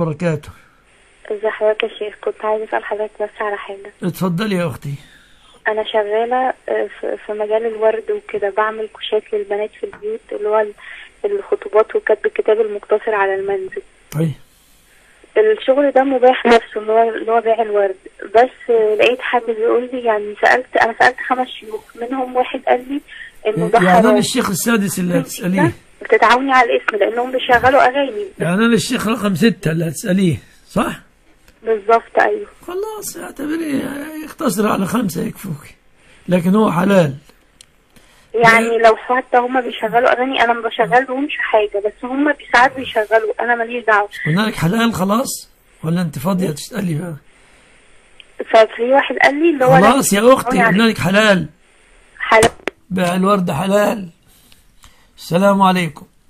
وبركاته ازي حضرتك يا شيخ كنت عايزة اسأل حضرتك بس على حاجة اتفضلي يا اختي انا شغالة آه، في في مجال الورد وكده بعمل كوشات للبنات في البيوت اللي هو ال- الخطوبات وكتب الكتاب المقتصر على المنزل طيب الشغل ده مباح نفسه اللي هو اللي هو بيع الورد بس آه، لقيت حد بيقول لي يعني سألت انا سألت خمس شيوخ منهم واحد قال لي انه ده يعني انا حرام الشيخ السادس اللي هتسأليه بتتعاوني على الاسم لانهم بيشغلوا اغاني يعني انا الشيخ رقم ستة اللي هتسأليه صح؟ بالظبط ايوه خلاص اعتبري اختصر على خمسة يكفوك لكن هو حلال يعني لو حتى هما بيشغلوا اغاني انا ما بشغلهمش حاجه بس هما ساعات بيشغلوا انا ماليش دعوه قلنا لك حلال خلاص ولا انت فاضية تسألي بقى ففي واحد قال لي اللي هو خلاص لا- يا اختي يعني قلنا لك حلال حلال بيع الورد حلال السلام عليكم